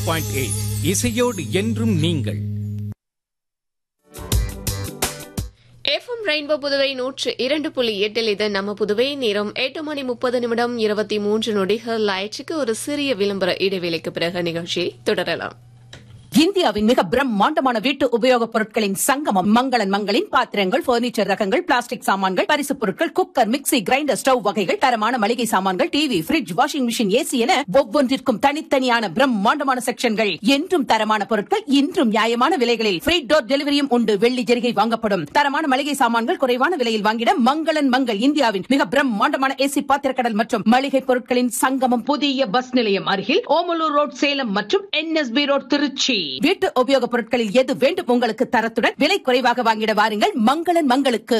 Point eight இசையோடு என்றும் நீங்கள் எஃப்எம் ரெயின்போ புதுவை நூற்று இரண்டு புள்ளி எட்டில் இது நம்ம புதுவை நேரம் எட்டு மணி முப்பது நிமிடம் இருபத்தி மூன்று நொடிகள் ஆயிடுச்சுக்கு ஒரு சிறிய விளம்பர இடைவேளைக்கு பிறகு நிகழ்ச்சியை தொடரலாம் இந்தியாவின் மிக பிரம்மாண்டமான வீட்டு உபயோகப் பொருட்களின் சங்கமம் மங்களன் மங்களின் பாத்திரங்கள் பர்னிச்சர் ரகங்கள் பிளாஸ்டிக் சாமான்கள் பரிசுப் பொருட்கள் குக்கர் மிக்ஸி கிரைண்டர் ஸ்டவ் வகைகள் தரமான மளிகை சாமான்கள் TV fridge washing machine AC என ஒவ்வொன்றிற்கும் தனித்தனியான பிரம்மாண்டமான செக்ஷன்கள் என்றும் தரமான பொருட்கள் இன்றும் நியாயமான விலைகளில் ஃப்ரீ டோர் டெலிவரியும் உண்டு வெள்ளி ஜெரிகை வாங்கப்படும் தரமான மளிகை சாமான்கள் குறைவான விலையில் வாங்கிட மங்களன் மங்கள் இந்தியாவின் மிக பிரம்மாண்டமான ஏசி பாத்திரக்கடல் மற்றும் மளிகை பொருட்களின் சங்கமம் புதிய பஸ் நிலையம் அருகில் ஓமலூர் ரோட் சேலம் மற்றும் என்எஸ்பி ரோட் திருச்சி வீட்டு உபயோகப் பொருட்களில் எது வேண்டும் உங்களுக்கு தரத்துடன் விலை குறைவாக வாங்கிட வாருங்கள் மங்களன் மங்களுக்கு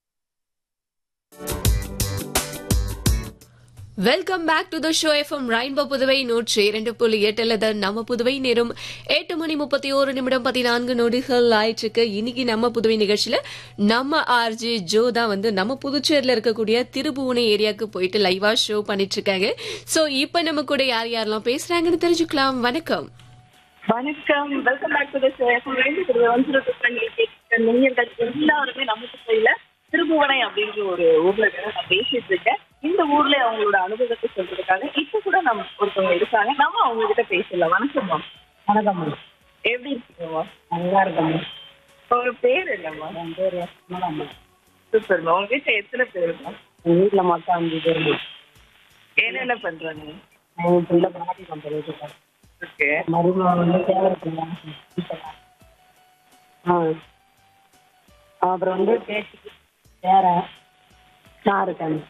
welcome back to the show FM rainbow Puduvai நூற்று இரண்டு புள்ளி எட்டில் இது நம்ம புதுவை நேரம் எட்டு மணி முப்பத்தி ஓரு நிமிடம் பதினான்கு நொடிகள் ஆயிற்றுக்கு இன்னைக்கு நம்ம புதுவை நிகழ்ச்சியில நம்ம ஆர்ஜி ஜோ தான் வந்து நம்ம புதுச்சேரியில இருக்கக்கூடிய திருபுவனை ஏரியாவுக்கு போயிட்டு லைவா ஷோ பண்ணிட்டு இருக்காங்க சோ இப்ப நம்ம கூட யார் யாரெல்லாம் பேசுறாங்கன்னு தெரிஞ்சுக்கலாம் வணக்கம் வணக்கம் வெல்கம் பேக் டு தி நீங்கள் எல்லாருமே நம்ம துறையில திருபுவனை அப்படின்ற ஒரு ஊர்ல இருந்து நான் பேசிட்டு இருக்கேன் இந்த ஊர்ல அவங்களோட அனுபவத்தை சொல்றதுக்காக இப்ப கூட நம்ம ஒருத்தவங்க இருக்காங்க நம்ம அவங்க கிட்ட பேசலாம் வணக்கம்மா வணக்கம் எப்படி இருக்கீங்கம்மா நல்லா இருக்கேன் உங்க பேர் என்னம்மா என் பேர் ரத்னம்மா சூப்பர்மா உங்க வீட்டுல எத்தனை பேருமா எங்கள் வீட்டில் மொத்தம் அஞ்சு பேர் என்னென்ன பண்றாங்க எங்கள் பிள்ளை பாட்டி கம்பெனி இருக்காங்க ஓகே மருமகன் வந்து சேவரத்தில் ஆ அப்புறம் வந்து பேச்சுக்கு வேற நான் இருக்கேன்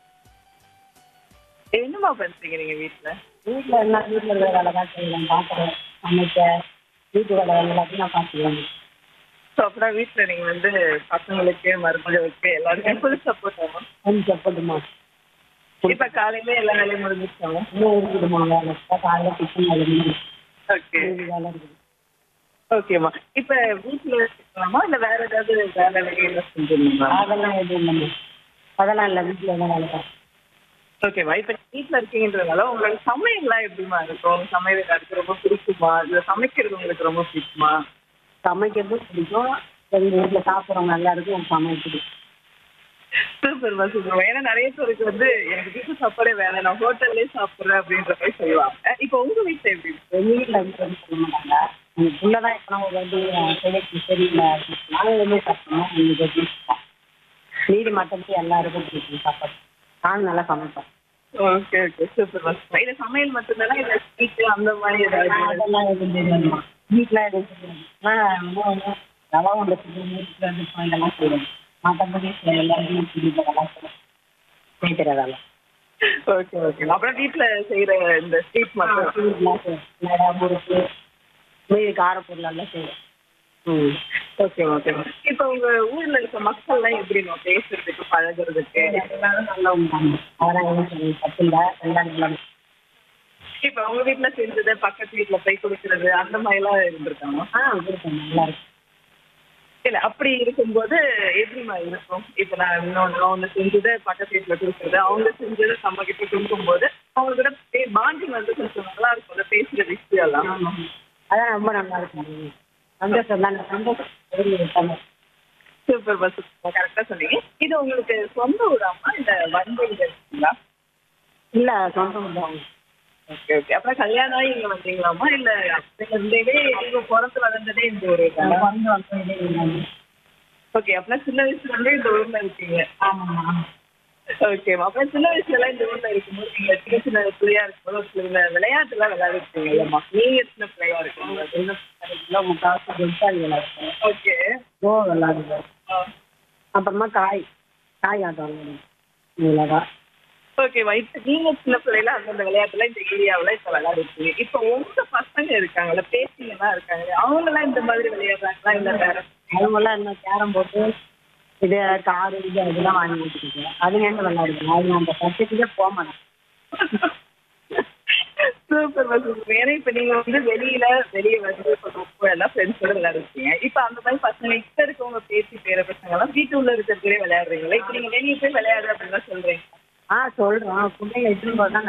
என்னம்மா பண்றீங்க நீங்க வீட்டுல வீட்டில் என்ன வீட்டில் இருக்கிற வேலை தான் செய்யலாம் பார்க்குறேன் சமைக்க வீட்டு வேலை எல்லாத்தையும் நான் பார்த்துக்குவேன் ஸோ அப்புறம் வீட்டுல நீங்க வந்து பசங்களுக்கு மருமகளுக்கு எல்லாருக்கும் ஃபுல் சப்போர்ட் ஆகும் கொஞ்சம் செப்பட்டுமா இப்ப காலையில எல்லா வேலையும் முடிஞ்சிருச்சாங்க இன்னும் இருக்குதுமா வேலை இப்போ காலையில் டிஃபன் வேலை முடியும் ஓகே மீதி வேலை இருக்குது ஓகேம்மா இப்ப வீட்டுல இருக்கலாமா இல்ல வேற ஏதாவது வேலை வெளியில செஞ்சிருந்தீங்களா அதெல்லாம் எதுவும் இல்லைம்மா அதெல்லாம் இல்லை வீட்டில் தான் வேலை பார்ப்பேன் ஓகேம்மா இப்ப வீட்டுல இருக்கீங்கன்றதுனால உங்களோட சமையல்லாம் எப்படிமா இருக்கும் சமையல் எனக்கு ரொம்ப பிடிக்குமா இல்ல சமைக்கிறது உங்களுக்கு ரொம்ப பிடிக்குமா சமைக்கிறது பிடிக்கும் எங்கள் வீட்டில் சாப்பிட்றவங்க எல்லாருக்கும் சமையல் பிடிக்கும் சூப்பர்மா சூப்பர்மா ஏன்னா நிறைய பேருக்கு வந்து எனக்கு வீட்டு சாப்பாடே வேணாம் நான் ஹோட்டல்லே சாப்பிடுறேன் அப்படின்ற மாதிரி சொல்லுவாங்க இப்போ உங்க வீட்டுல எப்படி இருக்கு? எங்கள் வீட்டில் வந்து எதுவும் சொல்ல மாட்டாங்க எங்கள் பிள்ளை தான் இப்போ நம்ம வந்து செய்யறது சரியில்லை நாங்கள் எதுவுமே சாப்பிட்டோம் எங்களுக்கு எப்படி இருக்கும் மீதி மற்றபடி எல்லாருக்கும் பிடிக்கும் சாப்பாடு நானும் நல்லா சமைப்பேன் ஓகே ஓகே சூப்பர்மா சூப்பர் இல்ல சமையல் மட்டும்தானா இல்ல ஸ்வீட் அந்த மாதிரி ஏதாவது அதெல்லாம் எதுவும் தெரியாதுமா வீட்டில் எதுவும் தெரியாது ஆனால் வந்து ரவா உண்டை வீட்டில் வந்து பாயிண்டெல்லாம் செய்வேன் மற்றபடி எல்லாருக்கும் பிடிக்கிறதெல்லாம் செய்வேன் செய்ய தெரியாதால ஓகே ஓகே அப்புறம் வீட்டுல செய்யற இந்த ஸ்வீட் மட்டும் ஸ்வீட்லாம் செய்வேன் வடை முறுக்கு மீதி காரப்பொருள் எல்லாம் செய்வேன் ம் ஓகே ஓகே இப்போ உங்க ஊர்ல இருக்க மக்கள்லாம் எப்படி நம்ம பேசுறதுக்கு பழகுறதுக்கு எல்லாரும் நல்லா உண்டாங்க அதெல்லாம் எதுவும் சொல்லுங்க தப்பு இல்லை எல்லாரும் நல்லா இப்போ உங்க வீட்ல செஞ்சது பக்கத்து வீட்ல போய் கொடுக்கறது அந்த மாதிரி எல்லாம் இருந்திருக்காங்க ஆ கொடுப்பேன் நல்லா இருக்கும் இல்ல அப்படி இருக்கும்போது எப்படிமா இருக்கும் இப்போ நான் இன்னொன்று ஒன்று செஞ்சதை பக்கத்து வீட்டுல கொடுக்குறது அவங்க செஞ்சதை நம்ம கிட்ட கொடுக்கும்போது அவங்க கூட பாண்டிங் வந்து கொஞ்சம் நல்லா இருக்கும் பேசுற விஷயம் எல்லாம் ஆமாம் அதான் ரொம்ப நல்லா இருக்கும் சந்தோஷம் தான் சந்தோஷம் விரும்பி சந்தோஷம் சூப்பர் பஸ் கரெக்டா சொன்னீங்க இது உங்களுக்கு சொந்த ஊராமா இல்ல வந்தீங்க இருக்குங்களா இல்லை சொந்த ஊர் தான் ஓகே ஓகே அப்புறம் கல்யாணம் ஆகி இங்க வந்தீங்களாமா இல்ல அப்ப இருந்தே இங்க பிறந்து வளர்ந்ததே இந்த ஊரு வந்து வந்து ஓகே அப்புறம் சின்ன வயசுல இருந்தே இந்த ஊர்ல இருக்கீங்க ஆமாம் ஓகே அப்புறம் சின்ன வயசுல எல்லாம் இந்த ஊர்ல இருக்கும்போது நீங்க சின்ன சின்ன பிள்ளையா இருக்கும்போது ஒரு சில விளையாட்டு எல்லாம் விளையாடிருக்கீங்க இல்லம்மா நீங்க சின்ன பிள்ளையா இருக்கீங்க கிலோ முக்கால்வாசி வெட்டாளி விளையாடுவோம் ஓகே கோ விளையாடுவோம் அப்புறமா காய் காய் ஆட்டம் விளையாடுவோம் இவ்வளோதான் ஓகே இப்ப நீங்க சின்ன பிள்ளைல அந்தந்த விளையாட்டுல இந்த ஏரியாவுல இப்ப விளையாடிருக்கீங்க இப்ப உங்க பசங்க இருக்காங்கல்ல பேசிங்கெல்லாம் இருக்காங்க அவங்க எல்லாம் இந்த மாதிரி விளையாடுறாங்களா இல்ல வேற அவங்கெல்லாம் என்ன கேரம் போட்டு இது காரு இது அதெல்லாம் வாங்கி வச்சுருக்கு அதுங்க என்ன விளையாடுங்க அவங்க அந்த சப்ஜெக்ட்டுக்கே போக மாட்டேன் சூப்பர் சூப்பர் ஏன்னா இப்ப நீங்க வந்து வெளியில வெளியே வந்து இப்ப ரொம்ப எல்லாம் ஃப்ரெண்ட்ஸோட விளையாடுறீங்க இப்ப அந்த மாதிரி பசங்க இப்ப இருக்கவங்க பேசி பேர பசங்க எல்லாம் வீட்டுக்குள்ள இருக்கிறதே விளையாடுறீங்களா இப்ப நீங்க வெளியே போய் விளையாடு அப்படின்னு சொல்றீங்க ஆ சொல்கிறோம் பிள்ளைங்க எடுத்துன்னு போது தான்